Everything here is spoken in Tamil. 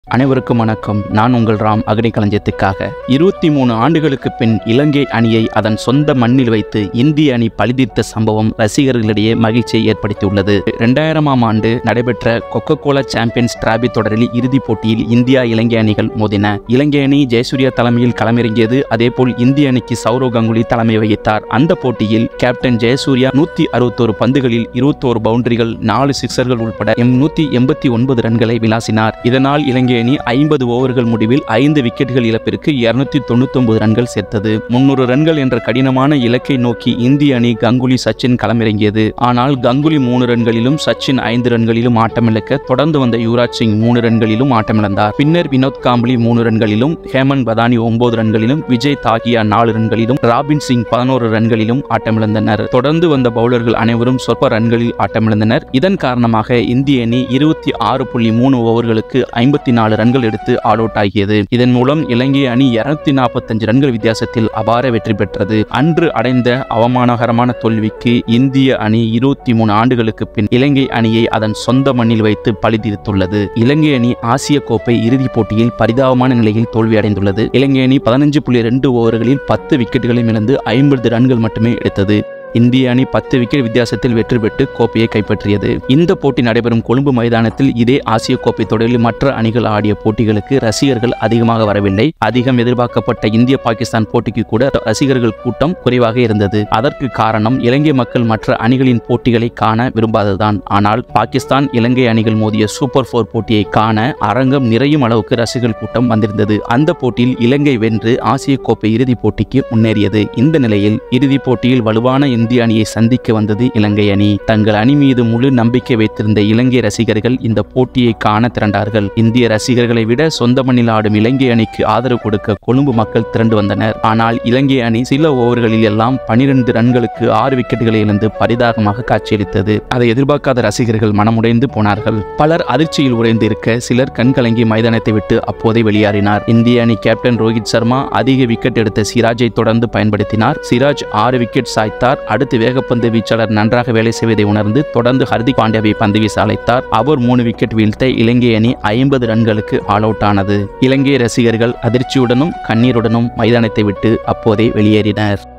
அனைவருக்கும் வணக்கம் நான் உங்கள் ராம் அக்னி களஞ்சியத்துக்காக இருபத்தி மூணு ஆண்டுகளுக்கு பின் இலங்கை அணியை அதன் சொந்த மண்ணில் வைத்து இந்திய அணி பழிதீர்த்த சம்பவம் ரசிகர்களிடையே மகிழ்ச்சியை ஏற்படுத்தியுள்ளது இரண்டாயிரமாம் ஆண்டு நடைபெற்ற கொக்கோ கோலா சாம்பியன்ஸ் டிராபி தொடரில் இறுதிப் போட்டியில் இந்தியா இலங்கை அணிகள் மோதின இலங்கை அணி ஜெயசூர்யா தலைமையில் களமிறங்கியது அதேபோல் இந்திய அணிக்கு சௌரவ் கங்குலி தலைமை வகித்தார் அந்த போட்டியில் கேப்டன் ஜெயசூர்யா நூத்தி அறுபத்தோரு பந்துகளில் இருபத்தோரு பவுண்டரிகள் நாலு சிக்சர்கள் உட்பட எம் நூத்தி எண்பத்தி ஒன்பது ரன்களை விளாசினார் இதனால் இலங்கை அணி ஐம்பது ஓவர்கள் முடிவில் ஐந்து விக்கெட்டுகள் இழப்பிற்கு இருநூத்தி தொண்ணூத்தி ரன்கள் சேர்த்தது முன்னூறு ரன்கள் என்ற கடினமான இலக்கை நோக்கி இந்திய அணி கங்குலி சச்சின் களமிறங்கியது ஆனால் கங்குலி மூணு ரன்களிலும் சச்சின் ஐந்து ரன்களிலும் ஆட்டமிழக்க தொடர்ந்து வந்த யுவராஜ் சிங் மூணு ரன்களிலும் ஆட்டமிழந்தார் பின்னர் வினோத் காம்பளி மூணு ரன்களிலும் ஹேமந்த் பதானி ஒன்பது ரன்களிலும் விஜய் தாகியா நாலு ரன்களிலும் ராபின் சிங் பதினோரு ரன்களிலும் ஆட்டமிழந்தனர் தொடர்ந்து வந்த பவுலர்கள் அனைவரும் சொற்ப ரன்களில் ஆட்டமிழந்தனர் இதன் காரணமாக இந்திய அணி இருபத்தி ஆறு புள்ளி மூணு ஓவர்களுக்கு ஐம்பத்தி நாலு ரன்கள் எடுத்து ஆல் அவுட் ஆகியது இதன் மூலம் இலங்கை அணி இருநூத்தி நாற்பத்தஞ்சு ரன்கள் வித்தியாசத்தில் அபார வெற்றி பெற்றது அன்று அடைந்த அவமானகரமான தோல்விக்கு இந்திய அணி இருபத்தி மூணு ஆண்டுகளுக்கு பின் இலங்கை அணியை அதன் சொந்த மண்ணில் வைத்து பழிதீர்த்துள்ளது இலங்கை அணி ஆசிய கோப்பை இறுதிப் போட்டியில் பரிதாபமான நிலையில் தோல்வியடைந்துள்ளது இலங்கை அணி பதினஞ்சு புள்ளி ரெண்டு ஓவர்களில் பத்து விக்கெட்டுகளையும் இழந்து ஐம்பது ரன்கள் மட்டுமே எடுத்தது இந்திய அணி பத்து விக்கெட் வித்தியாசத்தில் வெற்றி பெற்று கோப்பையை கைப்பற்றியது இந்த போட்டி நடைபெறும் கொழும்பு மைதானத்தில் இதே ஆசிய கோப்பை தொடரில் மற்ற அணிகள் ஆடிய போட்டிகளுக்கு ரசிகர்கள் அதிகமாக வரவில்லை அதிகம் எதிர்பார்க்கப்பட்ட இந்திய பாகிஸ்தான் போட்டிக்கு கூட ரசிகர்கள் கூட்டம் குறைவாக இருந்தது அதற்கு காரணம் இலங்கை மக்கள் மற்ற அணிகளின் போட்டிகளை காண விரும்பாததுதான் ஆனால் பாகிஸ்தான் இலங்கை அணிகள் மோதிய சூப்பர் போர் போட்டியை காண அரங்கம் நிறையும் அளவுக்கு ரசிகர்கள் கூட்டம் வந்திருந்தது அந்த போட்டியில் இலங்கை வென்று ஆசிய கோப்பை இறுதிப் போட்டிக்கு முன்னேறியது இந்த நிலையில் இறுதிப் போட்டியில் வலுவான இந்திய அணியை சந்திக்க வந்தது இலங்கை அணி தங்கள் அணி மீது முழு நம்பிக்கை வைத்திருந்த இலங்கை ரசிகர்கள் இந்த போட்டியை காண திரண்டார்கள் இந்திய ரசிகர்களை விட சொந்த மண்ணில் ஆடும் இலங்கை அணிக்கு ஆதரவு கொடுக்க கொழும்பு மக்கள் திரண்டு வந்தனர் ஆனால் இலங்கை அணி சில ஓவர்களில் எல்லாம் பனிரெண்டு ரன்களுக்கு ஆறு விக்கெட்டுகளை இழந்து பரிதாபமாக காட்சியளித்தது அதை எதிர்பார்க்காத ரசிகர்கள் மனமுடைந்து போனார்கள் பலர் அதிர்ச்சியில் உறைந்து இருக்க சிலர் கண்கலங்கி மைதானத்தை விட்டு அப்போதே வெளியேறினார் இந்திய அணி கேப்டன் ரோஹித் சர்மா அதிக விக்கெட் எடுத்த சிராஜை தொடர்ந்து பயன்படுத்தினார் சிராஜ் ஆறு விக்கெட் சாய்த்தார் அடுத்து வேகப்பந்து வீச்சாளர் நன்றாக வேலை செய்வதை உணர்ந்து தொடர்ந்து ஹர்திக் பாண்டியாவை பந்து வீச அழைத்தார் அவர் மூணு விக்கெட் வீழ்த்த இலங்கை அணி ஐம்பது ரன்களுக்கு ஆல் அவுட் ஆனது இலங்கை ரசிகர்கள் அதிர்ச்சியுடனும் கண்ணீருடனும் மைதானத்தை விட்டு அப்போதே வெளியேறினர்